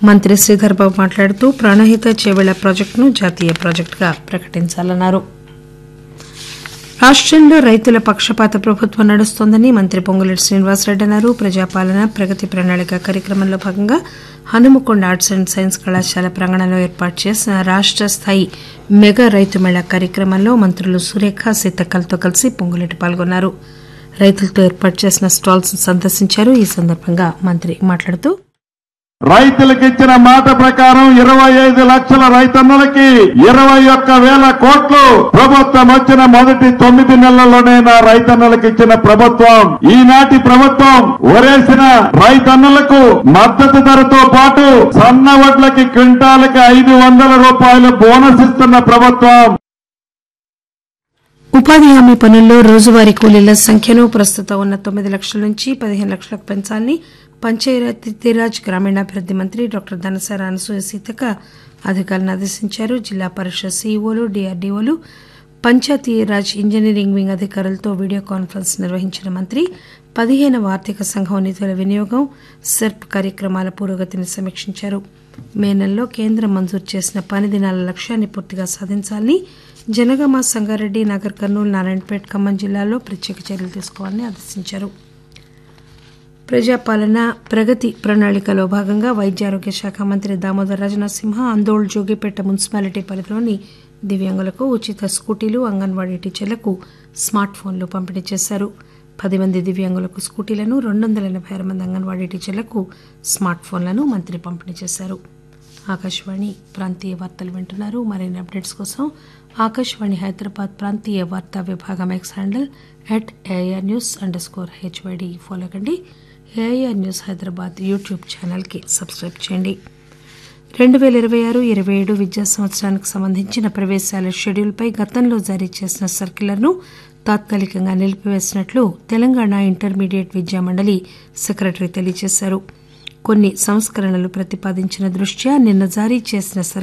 మంత్రి శ్రీధర్ బాబు మాట్లాడుతూ ప్రాణహిత చేవెళ్ల ప్రాజెక్టును జాతీయ ప్రాజెక్టుగా ప్రకటించాలన్నారు రాష్టంలో రైతుల పక్షపాత ప్రభుత్వం నడుస్తోందని మంత్రి పొంగులేటి శ్రీనివాసరెడ్డి అన్నారు ప్రజాపాలన ప్రగతి ప్రణాళిక కార్యక్రమంలో భాగంగా హనుమకొండ ఆర్ట్స్ అండ్ సైన్స్ కళాశాల ప్రాంగణంలో ఏర్పాటు చేసిన రాష్ట స్థాయి మెగా రైతు మేళా కార్యక్రమంలో మంత్రులు సురేఖ సీతక్కలతో కలిసి పొంగులేటి పాల్గొన్నారు రైతులతో ఏర్పాటు చేసిన స్టాల్స్ సందర్శించారు ఈ సందర్భంగా మంత్రి మాట్లాడుతూ రైతులకు ఇచ్చిన మాట ప్రకారం ఇరవై ఐదు లక్షల రైతన్నులకి ఇరవై ఒక్క వేల కోట్లు ప్రభుత్వం వచ్చిన మొదటి తొమ్మిది నెలల్లోనే నా రైతన్నులకు ఇచ్చిన ప్రభుత్వం ఈనాటి ప్రభుత్వం ఒరేసిన రైతన్నులకు మద్దతు ధరతో పాటు సన్న వడ్లకి క్వింటాలకి ఐదు వందల రూపాయలు బోనస్ ఇస్తున్న ప్రభుత్వం ఉపాధి హామీ పనుల్లో రోజువారీ కూలీల సంఖ్యను ప్రస్తుతం ఉన్న తొమ్మిది లక్షల నుంచి పదిహేను లక్షలకు పెంచాలని పంచాయతీరాజ్ గ్రామీణాభివృద్ది మంత్రి డాక్టర్ ధనసార అనసూయ సీతక అధికారులను ఆదేశించారు జిల్లా పరిషత్ సీఈఓలు డీఆర్డీఓలు పంచాయతీరాజ్ ఇంజనీరింగ్ వింగ్ అధికారులతో వీడియో కాన్ఫరెన్స్ నిర్వహించిన మంత్రి పదిహేనవ ఆర్థిక సంఘం నిధుల వినియోగం సెర్ప్ కార్యక్రమాల పురోగతిని సమీక్షించారు మే నెలలో కేంద్రం మంజూరు చేసిన పని దినాల లక్ష్యాన్ని పూర్తిగా సాధించాలని జనగామ సంగారెడ్డి నగర్ కర్నూలు నారాయణపేట ఖమ్మం జిల్లాల్లో ప్రత్యేక చర్యలు తీసుకోవాలని ఆదేశించారు ప్రజాపాలన ప్రగతి ప్రణాళికలో భాగంగా వైద్య ఆరోగ్య శాఖ మంత్రి దామోదర్ రాజనరసింహ అందోళ్ జోగిపేట మున్సిపాలిటీ పరిధిలోని దివ్యాంగులకు ఉచిత స్కూటీలు అంగన్వాడీ టీచర్లకు స్మార్ట్ ఫోన్లు పంపిణీ చేశారు పది మంది దివ్యాంగులకు స్కూటీలను రెండు వందల ఎనభై ఆరు మంది అంగన్వాడీ టీచర్లకు స్మార్ట్ ఫోన్లను మంత్రి పంపిణీ చేశారు ఆకాశవాణి ప్రాంతీయ వార్తలు వింటున్నారు మరిన్ని అప్డేట్స్ కోసం ఆకాశవాణి హైదరాబాద్ ప్రాంతీయ వార్తా విభాగం X handle at AIR news underscore HYD follow కండి ఏఐఆర్ న్యూస్ హైదరాబాద్ యూట్యూబ్ ఛానల్కి సబ్స్క్రైబ్ చేయండి రెండు వేల ఇరవై ఆరు ఇరవై ఏడు విద్యా సంవత్సరానికి సంబంధించిన ప్రవేశాల షెడ్యూల్పై గతంలో జారీ చేసిన సర్క్యులర్ను తాత్కాలికంగా నిలిపివేసినట్లు తెలంగాణ ఇంటర్మీడియట్ విద్యా మండలి సెక్రటరీ తెలియజేశారు కొన్ని సంస్కరణలు ప్రతిపాదించిన దృష్ట్యా నిన్న జారీ చేసిన